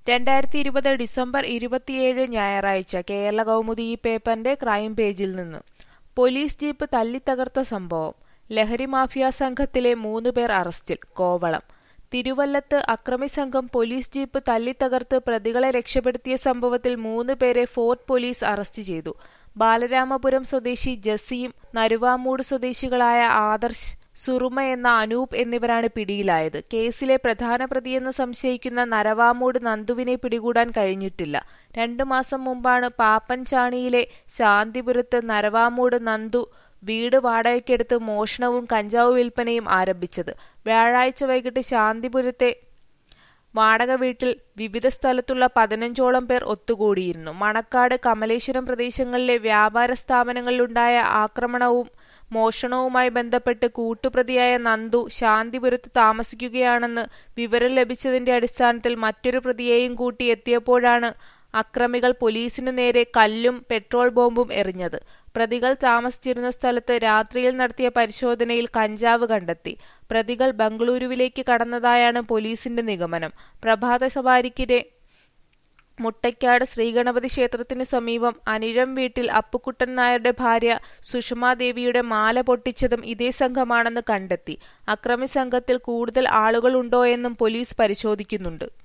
രണ്ടായിരത്തി ഇരുപത് ഡിസംബർ ഇരുപത്തിയേഴ് ഞായറാഴ്ച കേരള കൗമുദി ഈ പേപ്പറിന്റെ ക്രൈം പേജിൽ നിന്ന് പോലീസ് ജീപ്പ് തല്ലിത്തകർത്ത സംഭവം ലഹരി മാഫിയ സംഘത്തിലെ മൂന്ന് പേർ അറസ്റ്റിൽ കോവളം തിരുവല്ലത്ത് അക്രമി സംഘം പോലീസ് ജീപ്പ് തല്ലിത്തകർത്ത് പ്രതികളെ രക്ഷപ്പെടുത്തിയ സംഭവത്തിൽ മൂന്ന് പേരെ ഫോർട്ട് പോലീസ് അറസ്റ്റ് ചെയ്തു ബാലരാമപുരം സ്വദേശി ജസീം നരുവാമൂട് സ്വദേശികളായ ആദർശ് സുറുമ എന്ന അനൂപ് എന്നിവരാണ് പിടിയിലായത് കേസിലെ പ്രധാന പ്രതിയെന്ന് സംശയിക്കുന്ന നരവാമൂട് നന്ദുവിനെ പിടികൂടാൻ കഴിഞ്ഞിട്ടില്ല രണ്ടു മാസം മുമ്പാണ് പാപ്പൻചാണിയിലെ ശാന്തിപുരത്ത് നരവാമൂട് നന്ദു വീട് വാടകയ്ക്കെടുത്ത് മോഷണവും കഞ്ചാവ് വിൽപ്പനയും ആരംഭിച്ചത് വ്യാഴാഴ്ച വൈകിട്ട് ശാന്തിപുരത്തെ വാടക വീട്ടിൽ വിവിധ സ്ഥലത്തുള്ള പതിനഞ്ചോളം പേർ ഒത്തുകൂടിയിരുന്നു മണക്കാട് കമലേശ്വരം പ്രദേശങ്ങളിലെ വ്യാപാര സ്ഥാപനങ്ങളിലുണ്ടായ ആക്രമണവും മോഷണവുമായി ബന്ധപ്പെട്ട് കൂട്ടുപ്രതിയായ നന്ദു ശാന്തിപുരത്ത് താമസിക്കുകയാണെന്ന് വിവരം ലഭിച്ചതിന്റെ അടിസ്ഥാനത്തിൽ മറ്റൊരു പ്രതിയെയും കൂട്ടി എത്തിയപ്പോഴാണ് അക്രമികൾ പോലീസിനു നേരെ കല്ലും പെട്രോൾ ബോംബും എറിഞ്ഞത് പ്രതികൾ താമസിച്ചിരുന്ന സ്ഥലത്ത് രാത്രിയിൽ നടത്തിയ പരിശോധനയിൽ കഞ്ചാവ് കണ്ടെത്തി പ്രതികൾ ബംഗളൂരുവിലേക്ക് കടന്നതായാണ് പോലീസിന്റെ നിഗമനം പ്രഭാത സവാരിക്കിടെ മുട്ടയ്ക്കാട് ശ്രീഗണപതി ക്ഷേത്രത്തിന് സമീപം അനിഴം വീട്ടിൽ അപ്പുക്കുട്ടൻ നായരുടെ ഭാര്യ സുഷമാദേവിയുടെ മാല പൊട്ടിച്ചതും ഇതേ സംഘമാണെന്ന് കണ്ടെത്തി അക്രമി സംഘത്തിൽ കൂടുതൽ ആളുകളുണ്ടോയെന്നും പോലീസ് പരിശോധിക്കുന്നുണ്ട്